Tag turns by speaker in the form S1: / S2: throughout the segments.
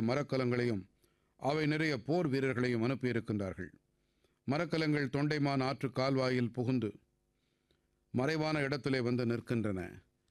S1: மரக்கலங்களையும் அவை நிறைய போர் வீரர்களையும் அனுப்பியிருக்கின்றார்கள் மரக்கலங்கள் தொண்டைமான் ஆற்று கால்வாயில் புகுந்து மறைவான இடத்திலே வந்து நிற்கின்றன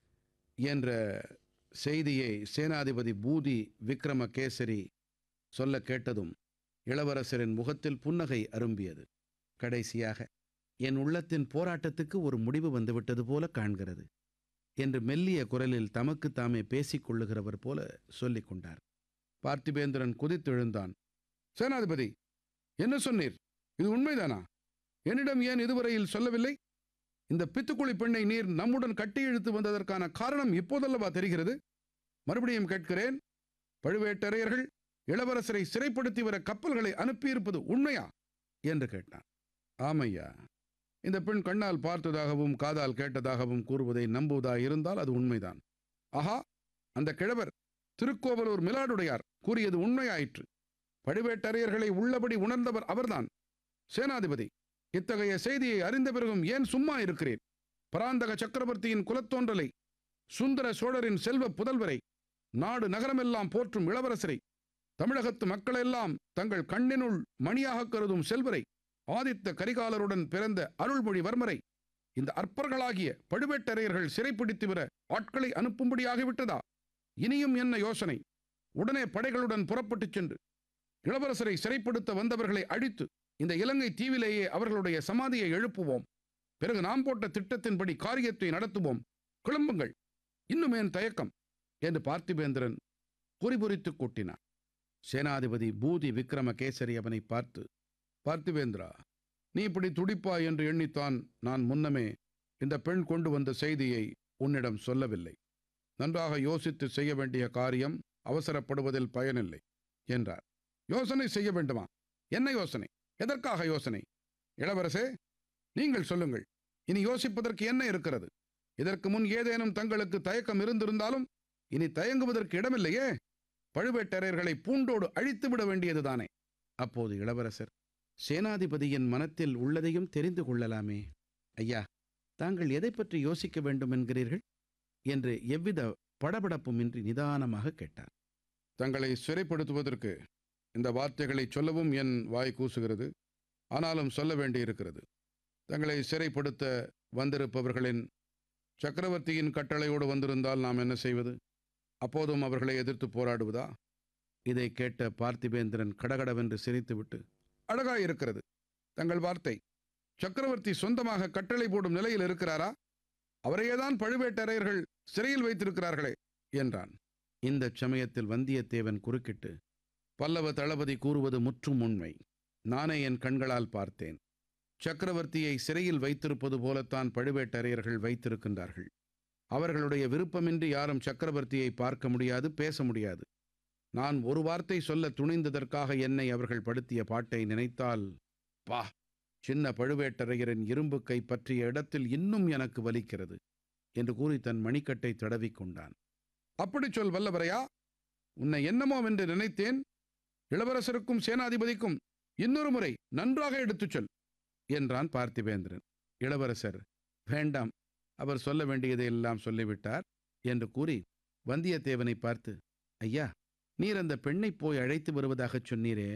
S1: என்ற செய்தியை சேனாதிபதி பூதி விக்ரமகேசரி சொல்ல கேட்டதும் இளவரசரின் முகத்தில் புன்னகை அரும்பியது கடைசியாக என் உள்ளத்தின் போராட்டத்துக்கு ஒரு முடிவு வந்துவிட்டது போல காண்கிறது என்று மெல்லிய குரலில் தமக்கு தாமே பேசிக் கொள்ளுகிறவர் போல சொல்லிக் கொண்டார் பார்த்திபேந்திரன் குதித்தெழுந்தான் சேனாதிபதி என்ன சொன்னீர் இது உண்மைதானா என்னிடம் ஏன் இதுவரையில் சொல்லவில்லை இந்த பித்துக்குழி பெண்ணை நீர் நம்முடன் கட்டி இழுத்து வந்ததற்கான காரணம் இப்போதல்லவா தெரிகிறது மறுபடியும் கேட்கிறேன் பழுவேட்டரையர்கள் இளவரசரை சிறைப்படுத்தி வர கப்பல்களை அனுப்பியிருப்பது உண்மையா என்று கேட்டான் ஆமையா இந்த பெண் கண்ணால் பார்த்ததாகவும் காதால் கேட்டதாகவும் கூறுவதை நம்புவதாய் இருந்தால் அது உண்மைதான் ஆஹா அந்த கிழவர் திருக்கோவலூர் மிலாடுடையார் கூறியது உண்மையாயிற்று பழுவேட்டரையர்களை உள்ளபடி உணர்ந்தவர் அவர்தான் சேனாதிபதி இத்தகைய செய்தியை அறிந்த பிறகும் ஏன் சும்மா இருக்கிறேன் பராந்தக சக்கரவர்த்தியின் குலத்தோன்றலை சுந்தர சோழரின் செல்வ புதல்வரை நாடு நகரமெல்லாம் போற்றும் இளவரசரை தமிழகத்து மக்களெல்லாம் தங்கள் கண்ணினுள் மணியாக கருதும் செல்வரை ஆதித்த கரிகாலருடன் பிறந்த அருள்மொழிவர்மரை இந்த அற்பர்களாகிய பழுவேட்டரையர்கள் சிறைப்பிடித்து வர ஆட்களை அனுப்பும்படியாகிவிட்டதா இனியும் என்ன யோசனை உடனே படைகளுடன் புறப்பட்டுச் சென்று இளவரசரை சிறைப்படுத்த வந்தவர்களை அழித்து இந்த இலங்கை தீவிலேயே அவர்களுடைய சமாதியை எழுப்புவோம் பிறகு நாம் போட்ட திட்டத்தின்படி காரியத்தை நடத்துவோம் கிளம்புங்கள் இன்னும் ஏன் தயக்கம் என்று பார்த்திபேந்திரன் குறிபுரித்து கூட்டினார் சேனாதிபதி பூதி விக்ரமகேசரி அவனை பார்த்து பார்த்திவேந்திரா நீ இப்படி துடிப்பாய் என்று எண்ணித்தான் நான் முன்னமே இந்த பெண் கொண்டு வந்த செய்தியை உன்னிடம் சொல்லவில்லை நன்றாக யோசித்து செய்ய வேண்டிய காரியம் அவசரப்படுவதில் பயனில்லை என்றார் யோசனை செய்ய வேண்டுமா என்ன யோசனை எதற்காக யோசனை இளவரசே நீங்கள் சொல்லுங்கள் இனி யோசிப்பதற்கு என்ன இருக்கிறது இதற்கு முன் ஏதேனும் தங்களுக்கு தயக்கம் இருந்திருந்தாலும் இனி தயங்குவதற்கு இடமில்லையே பழுவேட்டரையர்களை பூண்டோடு அழித்து விட வேண்டியதுதானே அப்போது இளவரசர் சேனாதிபதியின் மனத்தில் உள்ளதையும் தெரிந்து கொள்ளலாமே ஐயா தாங்கள் எதை பற்றி யோசிக்க வேண்டும் என்கிறீர்கள் என்று எவ்வித படபடப்புமின்றி நிதானமாக கேட்டார் தங்களை சிறைப்படுத்துவதற்கு இந்த வார்த்தைகளை சொல்லவும் என் வாய் கூசுகிறது ஆனாலும் சொல்ல வேண்டியிருக்கிறது தங்களை சிறைப்படுத்த வந்திருப்பவர்களின் சக்கரவர்த்தியின் கட்டளையோடு வந்திருந்தால் நாம் என்ன செய்வது அப்போதும் அவர்களை எதிர்த்து போராடுவதா இதை கேட்ட பார்த்திபேந்திரன் கடகடவென்று சிரித்துவிட்டு அழகாய் இருக்கிறது தங்கள் வார்த்தை சக்கரவர்த்தி சொந்தமாக கட்டளை போடும் நிலையில் இருக்கிறாரா அவரையேதான் பழுவேட்டரையர்கள் சிறையில் வைத்திருக்கிறார்களே என்றான் இந்த சமயத்தில் வந்தியத்தேவன் குறுக்கிட்டு பல்லவ தளபதி கூறுவது முற்றும் உண்மை நானே என் கண்களால் பார்த்தேன் சக்கரவர்த்தியை சிறையில் வைத்திருப்பது போலத்தான் பழுவேட்டரையர்கள் வைத்திருக்கின்றார்கள் அவர்களுடைய விருப்பமின்றி யாரும் சக்கரவர்த்தியை பார்க்க முடியாது பேச முடியாது நான் ஒரு வார்த்தை சொல்ல துணிந்ததற்காக என்னை அவர்கள் படுத்திய பாட்டை நினைத்தால் பா சின்ன பழுவேட்டரையரின் இரும்பு கை பற்றிய இடத்தில் இன்னும் எனக்கு வலிக்கிறது என்று கூறி தன் மணிக்கட்டை தடவிக் கொண்டான் அப்படி சொல் வல்லவரையா உன்னை என்னமோவென்று நினைத்தேன் இளவரசருக்கும் சேனாதிபதிக்கும் இன்னொரு முறை நன்றாக எடுத்துச் சொல் என்றான் பார்த்திபேந்திரன் இளவரசர் வேண்டாம் அவர் சொல்ல வேண்டியதை எல்லாம் சொல்லிவிட்டார் என்று கூறி வந்தியத்தேவனை பார்த்து ஐயா நீர் அந்த பெண்ணை போய் அழைத்து வருவதாகச் சொன்னீரே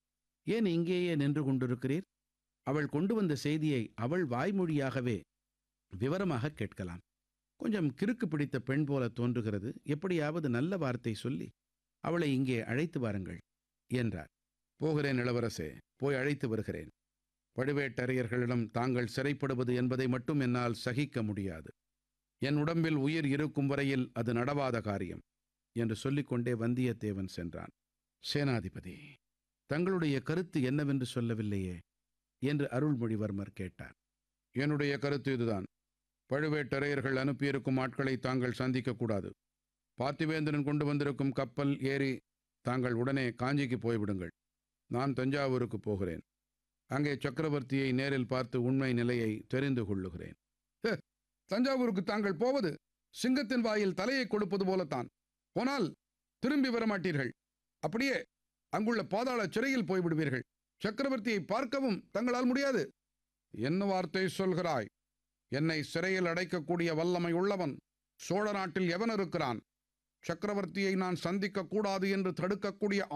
S1: ஏன் இங்கேயே நின்று கொண்டிருக்கிறீர் அவள் கொண்டு வந்த செய்தியை அவள் வாய்மொழியாகவே விவரமாக கேட்கலாம் கொஞ்சம் கிறுக்கு பிடித்த பெண் போல தோன்றுகிறது எப்படியாவது நல்ல வார்த்தை சொல்லி அவளை இங்கே அழைத்து வாருங்கள் என்றார் போகிறேன் இளவரசே போய் அழைத்து வருகிறேன் பழுவேட்டரையர்களிடம் தாங்கள் சிறைப்படுவது என்பதை மட்டும் என்னால் சகிக்க முடியாது என் உடம்பில் உயிர் இருக்கும் வரையில் அது நடவாத காரியம் என்று சொல்லிக்கொண்டே வந்தியத்தேவன் சென்றான் சேனாதிபதி தங்களுடைய கருத்து என்னவென்று சொல்லவில்லையே என்று அருள்மொழிவர்மர் கேட்டார் என்னுடைய கருத்து இதுதான் பழுவேட்டரையர்கள் அனுப்பியிருக்கும் ஆட்களை தாங்கள் சந்திக்கக்கூடாது பார்த்திவேந்திரன் கொண்டு வந்திருக்கும் கப்பல் ஏறி தாங்கள் உடனே காஞ்சிக்கு போய்விடுங்கள் நான் தஞ்சாவூருக்கு போகிறேன் அங்கே சக்கரவர்த்தியை நேரில் பார்த்து உண்மை நிலையை தெரிந்து கொள்ளுகிறேன் "ஹே, தஞ்சாவூருக்கு தாங்கள் போவது சிங்கத்தின் வாயில் தலையை கொடுப்பது போலத்தான் போனால் திரும்பி வரமாட்டீர்கள் அப்படியே அங்குள்ள பாதாள சிறையில் போய்விடுவீர்கள் சக்கரவர்த்தியை பார்க்கவும் தங்களால் முடியாது என்ன வார்த்தை சொல்கிறாய் என்னை சிறையில் அடைக்கக்கூடிய வல்லமை உள்ளவன் சோழ நாட்டில் எவன் இருக்கிறான் சக்கரவர்த்தியை நான் சந்திக்க கூடாது என்று தடுக்கக்கூடிய